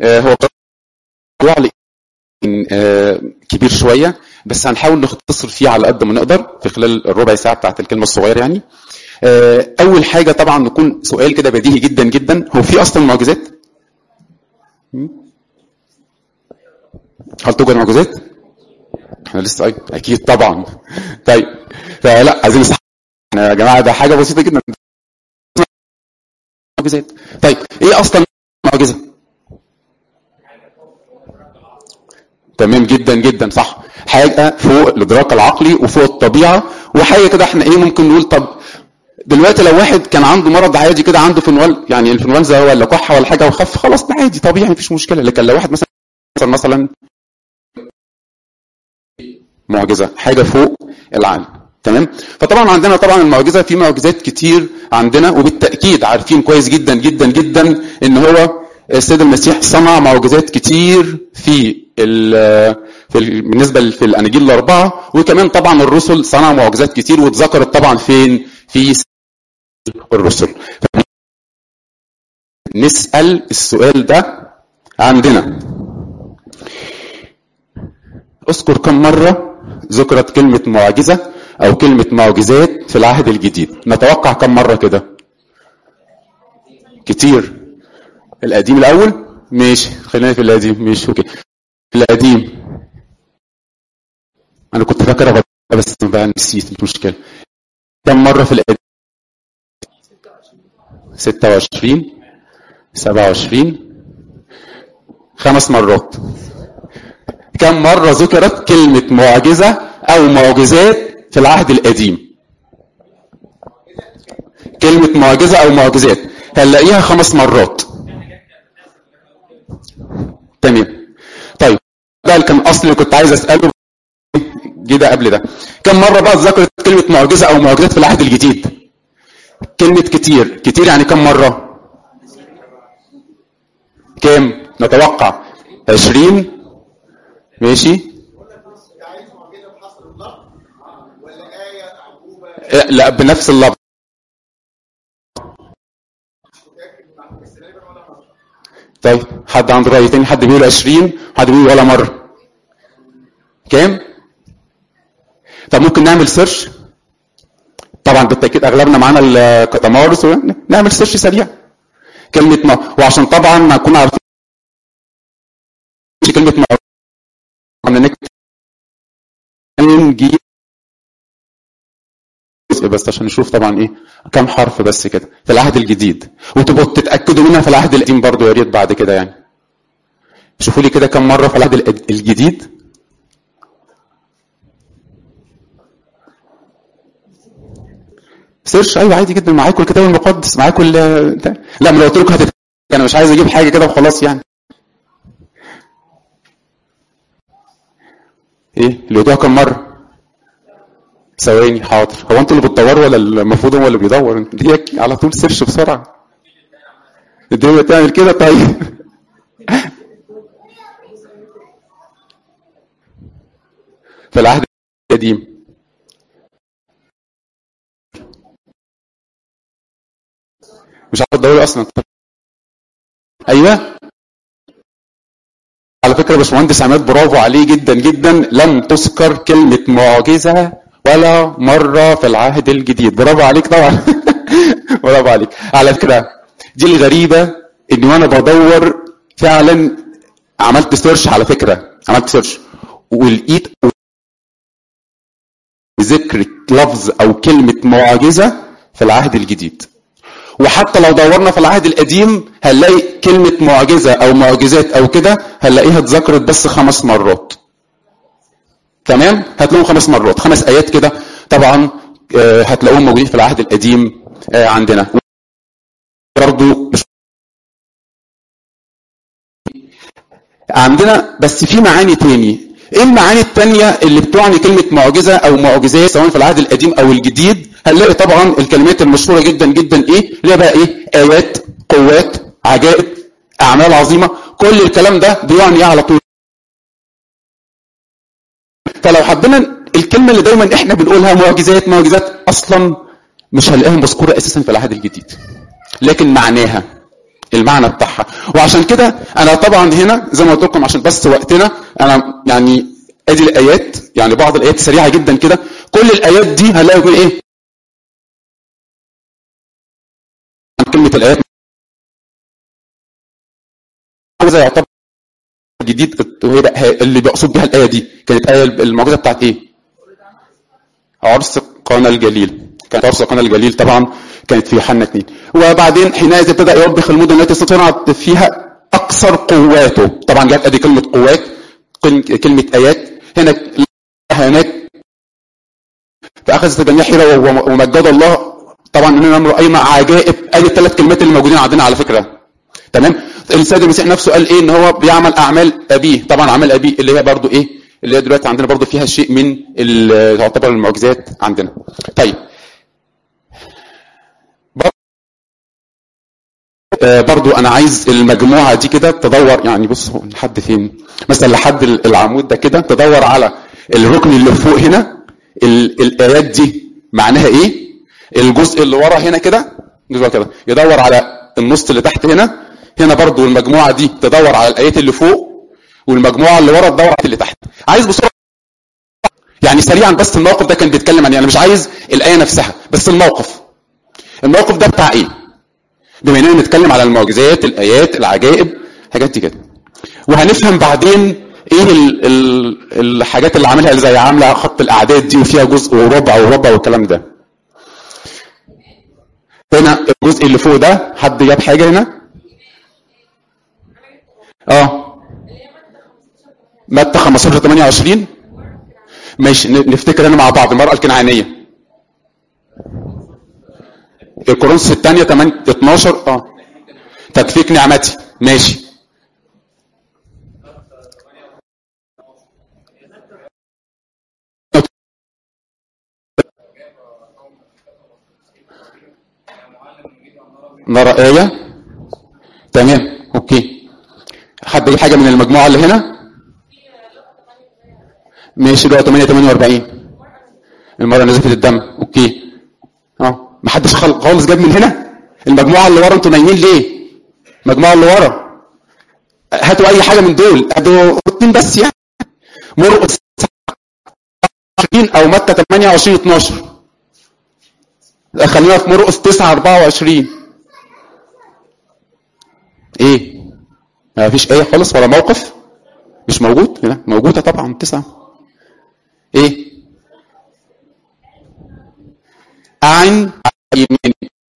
آه، هو موضوع آه، كبير شويه بس هنحاول نختصر فيه على قد ما نقدر في خلال الربع ساعه بتاعت الكلمه الصغيره يعني آه، اول حاجه طبعا نكون سؤال كده بديهي جدا جدا هو في اصلا معجزات م? هل توجد معجزات احنا لسه ايوه اكيد طبعا طيب فلا عايزين نصح يا جماعه ده حاجه بسيطه جدا معجزات طيب ايه اصلا معجزه تمام جدا جدا صح حاجه فوق الادراك العقلي وفوق الطبيعه وحاجه كده احنا ايه ممكن نقول طب دلوقتي لو واحد كان عنده مرض عادي كده عنده فنوال يعني الانفلونزا ولا كحه ولا حاجه وخف خلاص ده عادي طبيعي مفيش مشكله لكن لو واحد مثلا مثلا معجزه حاجه فوق العقل تمام فطبعا عندنا طبعا المعجزه في معجزات كتير عندنا وبالتاكيد عارفين كويس جدا جدا جدا ان هو السيد المسيح صنع معجزات كتير في ال في ال بالنسبه في الاناجيل الاربعه وكمان طبعا الرسل صنعوا معجزات كتير واتذكرت طبعا فين في الرسل نسال السؤال ده عندنا اذكر كم مره ذكرت كلمه معجزه او كلمه معجزات في العهد الجديد نتوقع كم مره كده كتير القديم الاول ماشي خلينا في القديم ماشي اوكي القديم انا كنت فاكر بس بقى نسيت مش مشكله كم مره في القديم 26 27 خمس مرات كم مرة ذكرت كلمة معجزة أو معجزات في العهد القديم كلمة معجزة أو معجزات هنلاقيها خمس مرات تمام طيب ده اللي كان أصل اللي كنت عايز أسأله جه ده قبل ده كم مرة بقى ذكرت كلمة معجزة أو معجزات في العهد الجديد كلمة كتير كتير يعني كم مرة كام نتوقع عشرين ماشي لا بنفس اللفظ طيب حد عنده رأي تاني حد بيقول 20 حد بيقول ولا مرة كام طب ممكن نعمل سيرش طبعا بالتأكيد أغلبنا معانا الكتمارس نعمل سيرش سريع كلمة ما وعشان طبعا نكون عارفين كلمة ما عم نكتب نجيب بس عشان نشوف طبعا ايه كم حرف بس كده في العهد الجديد وتبقوا تتاكدوا منها في العهد القديم برضو يا ريت بعد كده يعني شوفوا لي كده كم مره في العهد الجديد سيرش ايوه عادي جدا معاكم الكتاب المقدس معاكم لا ما لو قلت لكم هتت... انا مش عايز اجيب حاجه كده وخلاص يعني ايه اللي يدوها كم مره ثواني حاضر هو انتوا اللي بتدوروا ولا المفروض هو اللي بيدور ديك على طول سيرش بسرعه الدنيا تعمل كده طيب في العهد القديم مش عارف الدوري اصلا ايوه على فكره باشمهندس عماد برافو عليه جدا جدا لم تذكر كلمه معجزه ولا مره في العهد الجديد برافو عليك طبعا برافو عليك على فكره دي الغريبه ان وانا بدور فعلا عملت سيرش على فكره عملت سيرش ولقيت ذكر لفظ او كلمه معجزه في العهد الجديد وحتى لو دورنا في العهد القديم هنلاقي كلمة معجزة أو معجزات أو كده هنلاقيها اتذكرت بس خمس مرات. تمام؟ هتلاقوهم خمس مرات، خمس آيات كده طبعا هتلاقوهم موجودين في العهد القديم عندنا. برضو مش عندنا بس في معاني تاني. ايه المعاني التانية اللي بتعني كلمة معجزة أو معجزات سواء في العهد القديم أو الجديد؟ هنلاقي طبعا الكلمات المشهوره جدا جدا ايه اللي هي بقى ايه ايات قوات عجائب اعمال عظيمه كل الكلام ده بيعني ايه على طول فلو حبينا الكلمه اللي دايما احنا بنقولها معجزات معجزات اصلا مش هنلاقيها مذكوره اساسا في العهد الجديد لكن معناها المعنى بتاعها وعشان كده انا طبعا هنا زي ما قلت لكم عشان بس وقتنا انا يعني ادي الايات يعني بعض الايات سريعه جدا كده كل الايات دي هنلاقي يقول ايه كلمه الايات زي يعتبر جديد وهي بقى- اللي بيقصد بها الايه دي كانت ايه الموجوده بتاعت ايه عرس قانا الجليل كانت عرس قانا الجليل طبعا كانت في يوحنا 2 وبعدين حينئذ ابتدى يوبخ المدن التي صنعت فيها اكثر قواته طبعا جت ادي كلمه قوات كل- كلمه ايات هنا هناك فاخذت جميع حيره و- ومجد الله طبعا اننا نمر اي مع عجائب ادي الثلاث كلمات اللي موجودين عندنا على فكره تمام السيد المسيح نفسه قال ايه ان هو بيعمل اعمال ابيه طبعا اعمال ابيه اللي هي برضو ايه اللي هي دلوقتي عندنا برضو فيها شيء من ال- تعتبر المعجزات عندنا طيب آه، برضو انا عايز المجموعه دي كده تدور يعني بص هو لحد فين مثلا لحد ال- العمود ده كده تدور على الركن اللي فوق هنا ال- الايات دي معناها ايه الجزء اللي ورا هنا كده جزء كده يدور على النص اللي تحت هنا هنا برضو المجموعه دي تدور على الايات اللي فوق والمجموعه اللي ورا تدور على اللي تحت عايز بسرعه يعني سريعا بس الموقف ده كان بيتكلم عن انا مش عايز الايه نفسها بس الموقف الموقف ده بتاع ايه بما اننا بنتكلم على المعجزات الايات العجائب حاجات دي كده وهنفهم بعدين ايه ال ال الحاجات اللي عاملها اللي زي عامله خط الاعداد دي وفيها جزء وربع وربع والكلام ده هنا الجزء اللي فوق ده حد جاب حاجه هنا اه متى 15 28 ماشي ن- نفتكر هنا مع بعض المراه الكنعانيه الكورنثوس الثانيه 8 12 اه تكفيك نعمتي ماشي نرى آية تمام اوكي حد يجيب حاجة من المجموعة اللي هنا ماشي بقى 8 48 المرة نزفت الدم اوكي اه محدش خال- خالص جاب من هنا المجموعة اللي ورا انتوا نايمين ليه المجموعة اللي ورا هاتوا اي حاجة من دول هاتوا اتنين بس يعني مرقس 20 او متى 28 12 خلينا في مرقس 9 24 ايه ما فيش ايه خالص ولا موقف مش موجود لا موجودة طبعا تسعة ايه أعن يمين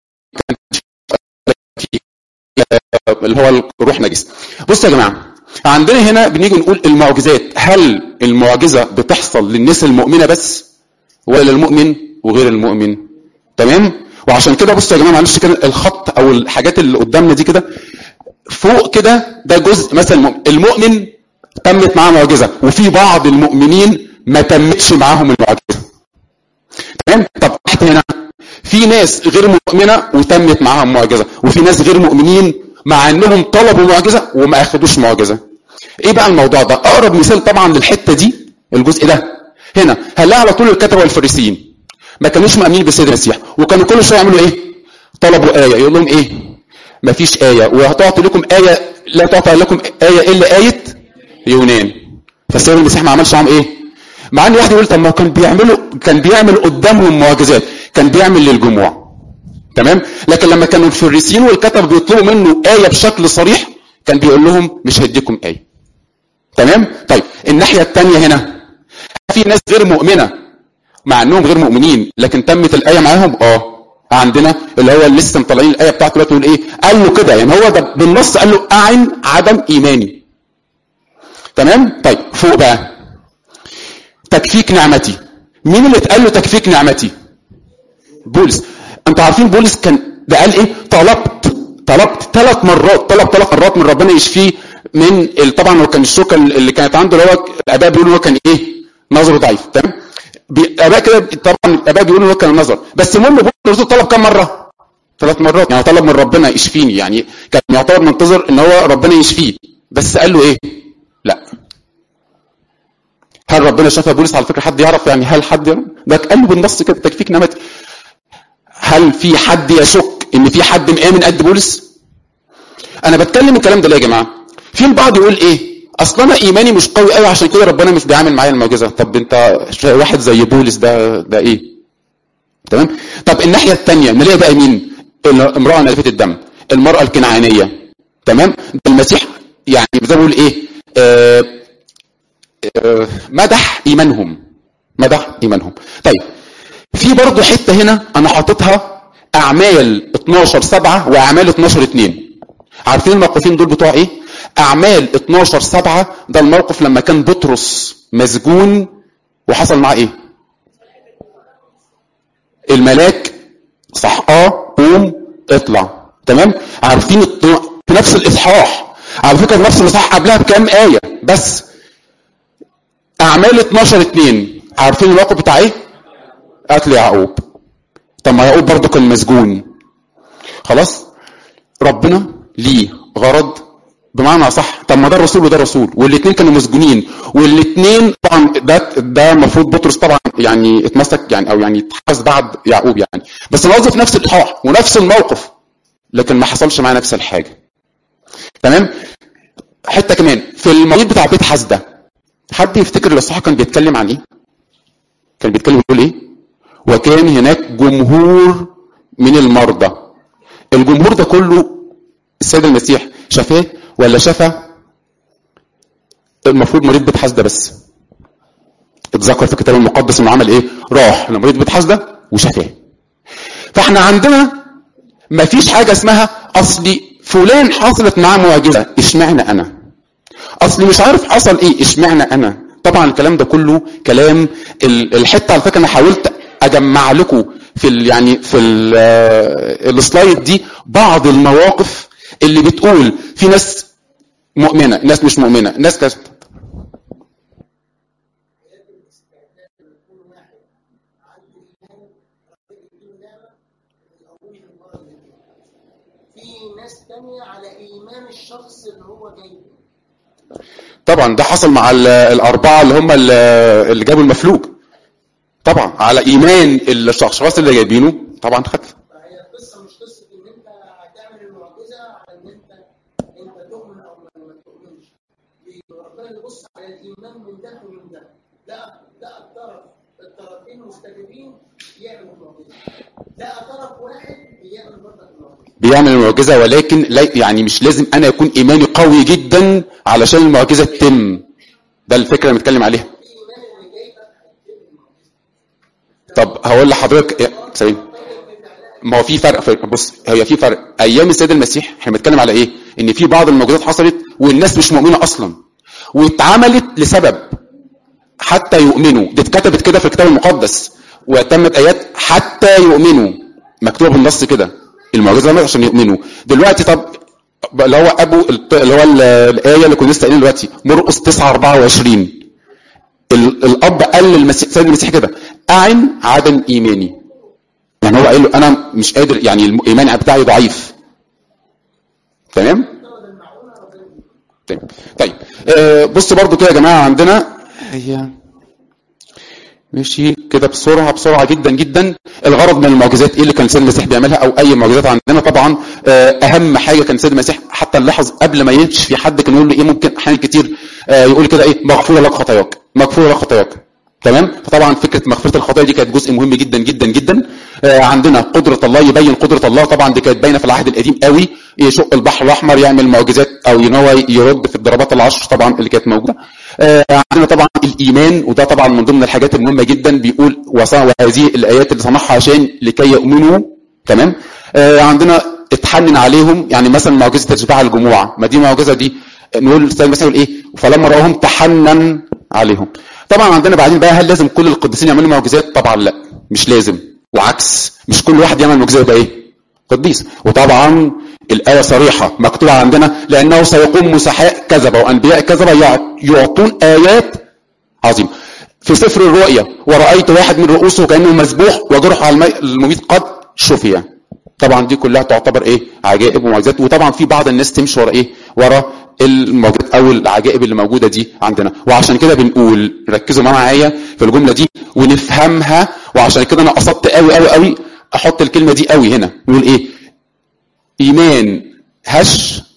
اللي هو الروح نجس بصوا يا جماعة عندنا هنا بنيجي نقول المعجزات هل المعجزة بتحصل للناس المؤمنة بس ولا للمؤمن وغير المؤمن تمام وعشان كده بصوا يا جماعة معلش كده الخط او الحاجات اللي قدامنا دي كده فوق كده ده جزء مثلا المؤمن. المؤمن تمت معاه معجزه وفي بعض المؤمنين ما تمتش معاهم المعجزه تمام طب تحت هنا في ناس غير مؤمنه وتمت معاهم معجزه وفي ناس غير مؤمنين مع انهم طلبوا معجزه وما اخدوش معجزه ايه بقى الموضوع ده اقرب مثال طبعا للحته دي الجزء ده هنا هنلاقي على طول الكتبه والفريسيين ما كانوش مؤمنين بالسيد المسيح وكانوا كل شويه يعملوا ايه طلبوا ايه يقول لهم ايه مفيش آية وهتعطي لكم آية لا تعطى لكم آية إلا آية يونان فالسيد المسيح ما عملش معاهم إيه؟ مع إن واحد يقول طب ما هو كان بيعملوا كان بيعمل قدامهم معجزات كان بيعمل للجموع تمام؟ لكن لما كانوا الفريسيين والكتب بيطلبوا منه آية بشكل صريح كان بيقول لهم مش هديكم آية تمام؟ طيب الناحية الثانية هنا في ناس غير مؤمنة مع انهم غير مؤمنين لكن تمت الايه معاهم اه عندنا اللي هو اللي لسه مطلعين الايه بتاعته دلوقتي يقول ايه قال له كده يعني هو ده بالنص قال له اعن عدم ايماني تمام طيب فوق بقى تكفيك نعمتي مين اللي اتقال له تكفيك نعمتي بولس انتوا عارفين بولس كان ده قال ايه طلبت طلبت ثلاث مرات طلب ثلاث مرات من ربنا يشفيه من ال- طبعا هو كان الشوكه اللي كانت عنده اللي هو الاباء بيقولوا هو كان ايه نظره ضعيف تمام بي- الاباء كده طبعا الاباء بيقولوا هو كان نظر بس المهم بولس الرسول طلب كم مره ثلاث مرات يعني طلب من ربنا يشفيني يعني كان يعتبر منتظر ان هو ربنا يشفيه بس قال له ايه لا هل ربنا شفى بولس على فكره حد يعرف يعني هل حد يعرف؟ ده قال له بالنص كده تكفيك نعمتي هل في حد يشك ان في حد مآمن قد بولس انا بتكلم الكلام ده ليه يا جماعه في البعض يقول ايه اصل انا ايماني مش قوي قوي عشان كده ربنا مش بيعمل معايا المعجزه طب انت واحد زي بولس ده ده ايه تمام طب الناحيه الثانيه نلاقي بقى مين الامراه نزفه الدم المراه الكنعانيه تمام المسيح يعني زي ما بقول ايه آه آه مدح ايمانهم مدح ايمانهم طيب في برضه حته هنا انا حاططها اعمال 12 7 واعمال 12 2 عارفين الموقفين دول بتوع ايه اعمال 12 7 ده الموقف لما كان بطرس مسجون وحصل معاه ايه الملاك صح اه قوم اطلع تمام عارفين في نفس الاصحاح على فكره في نفس الاصحاح قبلها بكام ايه بس اعمال 12 2 عارفين الموقف بتاع ايه قتل يعقوب طب ما يعقوب برضه كان مسجون خلاص ربنا ليه غرض بمعنى صح طب ما ده الرسول وده الرسول والاثنين كانوا مسجونين والاثنين طبعا ده ده المفروض بطرس طبعا يعني اتمسك يعني او يعني اتحبس بعد يعقوب يعني بس موظف نفس الاصحاح ونفس الموقف لكن ما حصلش معاه نفس الحاجه تمام حته كمان في المريض بتاع بيت حسده حد يفتكر الاصحاح كان بيتكلم عن ايه كان بيتكلم يقول ايه وكان هناك جمهور من المرضى الجمهور ده كله السيد المسيح شافاه ولا شفى المفروض مريض بيت حسده بس اتذكر في الكتاب المقدس انه عمل ايه راح لمريض بيت حسده وشفاه فاحنا عندنا ما فيش حاجه اسمها اصلي فلان حصلت معاه معجزه اشمعنى انا اصلي مش عارف حصل ايه اشمعنى انا طبعا الكلام ده كله كلام الحته على فكره انا حاولت اجمع لكم في ال يعني في السلايد دي بعض المواقف اللي بتقول في ناس مؤمنه ناس مش مؤمنه ناس كذا طبعا ده حصل مع الاربعه اللي هم اللي جابوا المفلوج طبعا على ايمان الاشخاص اللي جايبينه طبعا خف هي القصه مش قصه ان انت هتعمل المعجزه على ان انت انت تؤمن او ما تؤمنش ربنا يبص على الايمان من ده ومن ده لا لا الطرف الطرفين مستجيبين يعمل المعجزه لا طرف واحد بيعمل برضك المعجزه بيعمل المعجزه ولكن لا يعني مش لازم انا يكون ايماني قوي جدا علشان المعجزه تتم ده الفكره اللي بنتكلم عليها طب هقول لحضرتك سليم ما هو في فرق في بص هي في فرق ايام السيد المسيح احنا بنتكلم على ايه ان في بعض المعجزات حصلت والناس مش مؤمنه اصلا واتعملت لسبب حتى يؤمنوا دي اتكتبت كده في الكتاب المقدس وتمت ايات حتى يؤمنوا مكتوبه بالنص كده المعجزه عشان يؤمنوا دلوقتي طب اللي هو ابو اللي هو الايه اللي كنا لسه قايلين دلوقتي مرقس 9 24 الاب قال للمسيح سيد المسيح كده اعن عدم ايماني يعني هو قال له انا مش قادر يعني الايمان بتاعي ضعيف تمام طيب طيب آه بص برضو كده يا جماعه عندنا هي ماشي كده بسرعه بسرعه جدا جدا الغرض من المعجزات ايه اللي كان سيد المسيح بيعملها او اي معجزات عندنا طبعا آه اهم حاجه كان سيد المسيح حتى نلاحظ قبل ما يمشي في حد كان يقول له ايه ممكن احيانا كتير آه يقول كده ايه مغفوره لك خطاياك مغفوره لك خطاياك تمام فطبعا فكره مغفره الخطايا دي كانت جزء مهم جدا جدا جدا آه عندنا قدره الله يبين قدره الله طبعا دي كانت باينه في العهد القديم قوي يشق البحر الاحمر يعمل معجزات او ان هو يرد في الضربات العشر طبعا اللي كانت موجوده آه عندنا طبعا الايمان وده طبعا من ضمن الحاجات المهمه جدا بيقول وهذه الايات اللي صنعها عشان لكي يؤمنوا تمام آه عندنا اتحنن عليهم يعني مثلا معجزه تشبيع الجموع ما دي معجزه دي نقول مثلا يقول ايه فلما راهم تحنن عليهم طبعا عندنا بعدين بقى هل لازم كل القديسين يعملوا معجزات طبعا لا مش لازم وعكس مش كل واحد يعمل معجزه يبقى ايه قديس وطبعا الآية صريحة مكتوبة عندنا لأنه سيقوم مسحاء كذبة وأنبياء كذبة يعطون آيات عظيمة في سفر الرؤيا ورأيت واحد من رؤوسه كأنه مذبوح وجرح على المميت قد شفي طبعا دي كلها تعتبر ايه عجائب ومعجزات وطبعا في بعض الناس تمشي ورا ايه ورا المعجزات او العجائب اللي موجوده دي عندنا وعشان كده بنقول ركزوا معايا في الجمله دي ونفهمها وعشان كده انا قصدت قوي قوي قوي احط الكلمه دي قوي هنا نقول ايه ايمان هش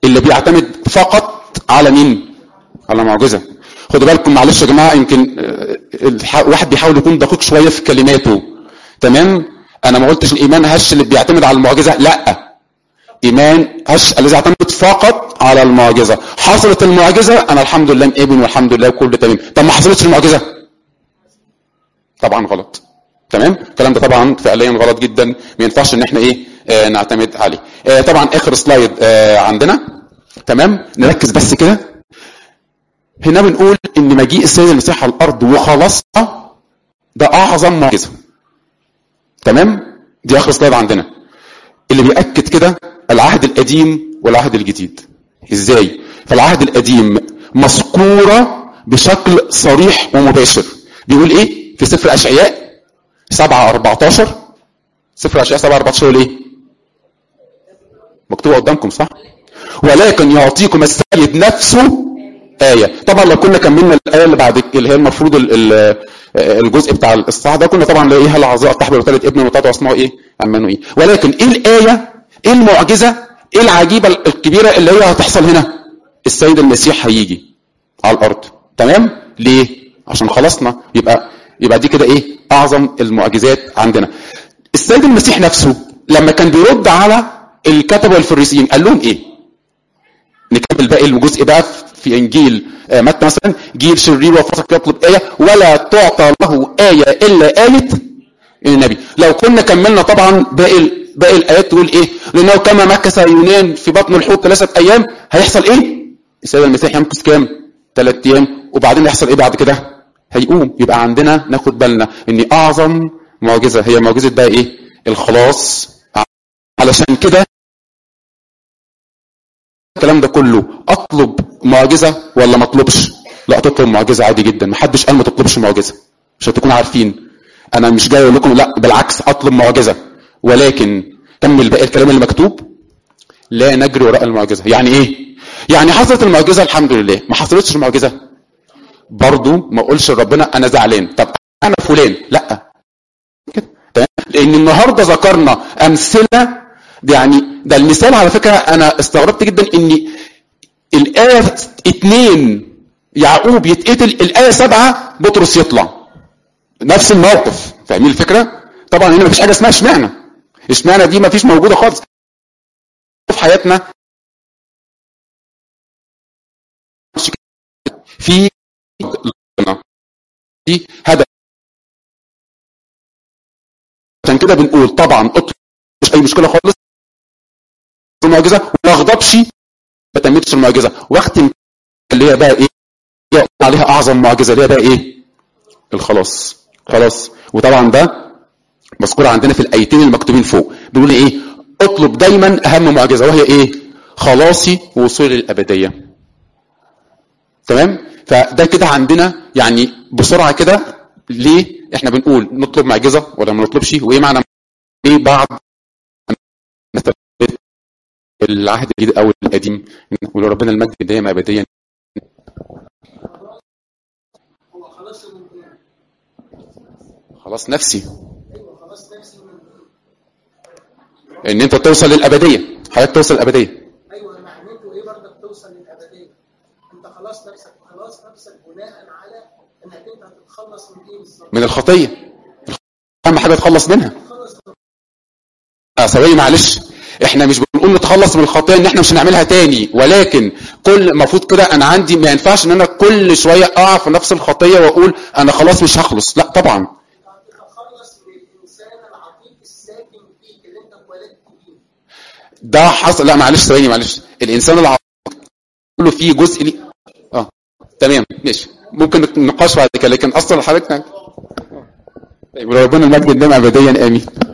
اللي بيعتمد فقط على مين على معجزه خدوا بالكم معلش يا جماعه يمكن آه، الح- واحد بيحاول يكون دقيق شويه في كلماته تمام انا ما قلتش الايمان هش اللي بيعتمد على المعجزه لا ايمان هش الذي يعتمد فقط على المعجزه حصلت المعجزه انا الحمد لله ابن والحمد لله كله تمام طب ما حصلتش المعجزه طبعا غلط تمام الكلام ده طبعا فعليا غلط جدا ما ينفعش ان احنا ايه آه نعتمد عليه آه طبعا اخر سلايد آه عندنا تمام نركز بس كده هنا بنقول ان مجيء السيد المسيح على الارض وخلاصها ده اعظم معجزه تمام دي اخر سلايد عندنا اللي بيأكد كده العهد القديم والعهد الجديد ازاي فالعهد القديم مذكورة بشكل صريح ومباشر بيقول ايه في سفر اشعياء 7 14 سفر اشعياء 7 14 يقول ايه مكتوبه قدامكم صح ولكن يعطيكم السيد نفسه آية طبعا لو كنا كملنا الآية اللي بعد اللي هي المفروض ال- ال- الجزء بتاع الإصحاح ده كنا طبعا نلاقيها العذراء تحمل وثالث ابن وتدعو اسمه ايه؟ عمانوئيل ولكن ايه الآية؟ ايه المعجزة؟ ايه العجيبة الكبيرة اللي هي هتحصل هنا؟ السيد المسيح هيجي على الأرض تمام؟ ليه؟ عشان خلصنا يبقى يبقى دي كده ايه؟ أعظم المعجزات عندنا. السيد المسيح نفسه لما كان بيرد على الكتبة والفريسيين قال لهم ايه؟ نكمل باقي الجزء بقى في انجيل آه، متى مثلا جيل شرير وفسق يطلب ايه ولا تعطى له ايه الا ايه النبي لو كنا كملنا طبعا باقي ال- باقي الايات تقول ايه لانه كما مكث يونان في بطن الحوت ثلاثه ايام هيحصل ايه السيد المسيح يمكث كام ثلاث ايام وبعدين يحصل ايه بعد كده هيقوم يبقى عندنا ناخد بالنا ان اعظم معجزه هي معجزه بقى ايه الخلاص علشان كده الكلام ده كله اطلب معجزه ولا ما اطلبش لا تطلب معجزه عادي جدا محدش قال ما تطلبش معجزه عشان تكونوا عارفين انا مش جاي اقول لكم لا بالعكس اطلب معجزه ولكن كمل باقي الكلام اللي مكتوب لا نجري وراء المعجزه يعني ايه يعني حصلت المعجزه الحمد لله ما حصلتش المعجزه برضو ما اقولش لربنا انا زعلان طب انا فلان لا كده تمام لان النهارده ذكرنا امثله ده يعني ده المثال على فكره انا استغربت جدا ان الايه اتنين يعقوب يتقتل الايه سبعه بطرس يطلع نفس الموقف فاهمين الفكره؟ طبعا هنا مفيش حاجه اسمها اشمعنى اشمعنى دي مفيش موجوده خالص في حياتنا في في هدف عشان كده بنقول طبعا اطلب مش اي مشكله خالص المعجزه وما اغضبش ما تمتش المعجزه واختم اللي هي بقى ايه هي عليها اعظم معجزه اللي هي بقى ايه الخلاص خلاص وطبعا ده مذكور عندنا في الايتين المكتوبين فوق بيقول ايه اطلب دايما اهم معجزه وهي ايه خلاصي ووصولي للابديه تمام فده كده عندنا يعني بسرعه كده ليه احنا بنقول نطلب معجزه ولا ما نطلبش وايه معنى ايه بعد العهد الجديد او القديم ولو ربنا المجد دايما ابديا هو خلاص من ايه؟ خلاص نفسي ايوه خلاص نفسي من ان انت توصل للابديه حضرتك توصل للابديه ايوه معناته ايه برضك توصل للابديه؟ انت خلاص نفسك خلاص نفسك بناء على انك انت هتتخلص من ايه بالظبط؟ من الخطيه اهم حاجه تخلص منها تتخلص من آه ثواني معلش احنا مش بنقول نتخلص من الخطيه ان احنا مش هنعملها تاني ولكن كل المفروض كده انا عندي ما ينفعش ان انا كل شويه اقع في نفس الخطيه واقول انا خلاص مش هخلص لا طبعا تتخلص من الانسان العتيق الساكن فيك اللي انت اتولدت فيه ده حصل لا معلش ثواني معلش الانسان العاطفي كله فيه جزء لي اه تمام ماشي ممكن نقاش بعد كده لكن اصلا حضرتك طيب وربنا المجد الدائم ابديا امين